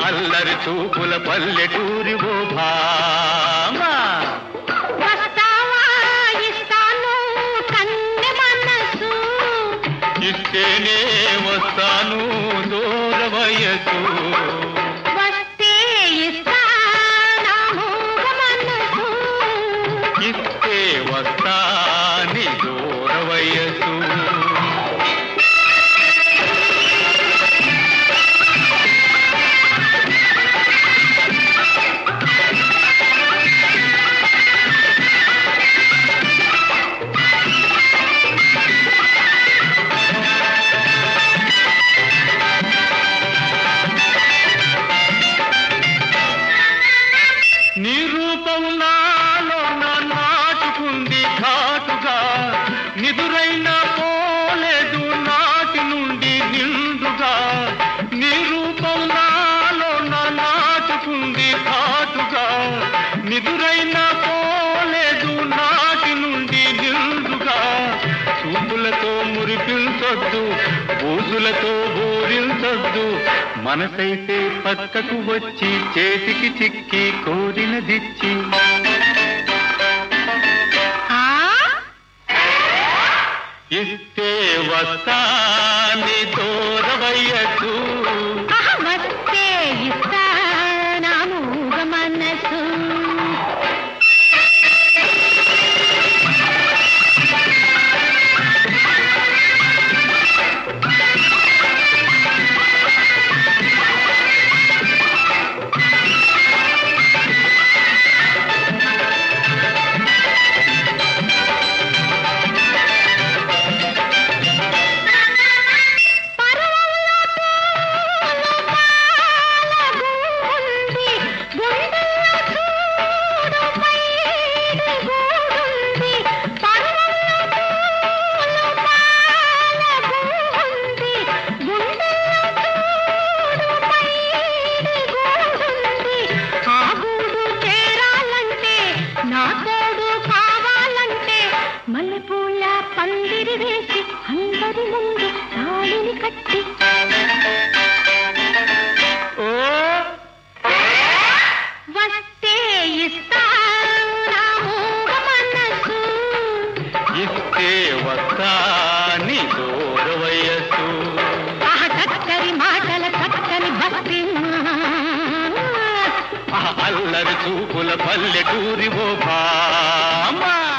అల్లరి చూపుల పల్లెటూరి ఓ భామా వస్తావా ఇస్తాను కన్నె మనసు ఇస్తేనే వస్తాను దూర వయసు వస్తే ఇస్తాను మనసు ఇస్తే వస్తాని దూర వయసు నీ రూపం నాలో నా నాటుకుంది ఘాటుగా నిదురైన పోలేదు నాటి నుండి నిండుగా నీ రూపం నాలో నా నాటుకుంది ఘాటుగా నిదురైన పోలేదు నాటి నుండి నిండుగా చూపులతో మురిపించొద్దు బూజులతో బోరించొద్దు మనసైతే పక్కకు వచ్చి చేతికి చిక్కి కోరినదిచ్చి ఆ ఇస్తే వస్తాని దూరవయ్యకు ఆహా, వస్తే ఇస్తాను మనసు పరవళ్ళ పూలు పాలగుంది, గుండెల్లో చూడు పైడి గూడుంది. పరవళ్ళ పూలు పాలగుంది, గుండెల్లో చూడు పైడి గూడుంది. ఆ గూడు చేరాలంటే నా తోడు కావాలంటే మల్లెపూల పందిరి వేసి అందరి ముందు తాళిని కట్టి ఓ వస్తే ఇస్తాను మనసు ఇస్తే వస్తాని దూరవయ్యకు ఆ చక్కని మాటల చక్కని భక్తి ఆ అల్లరి చూపుల పల్లెటూరి ఓ భామా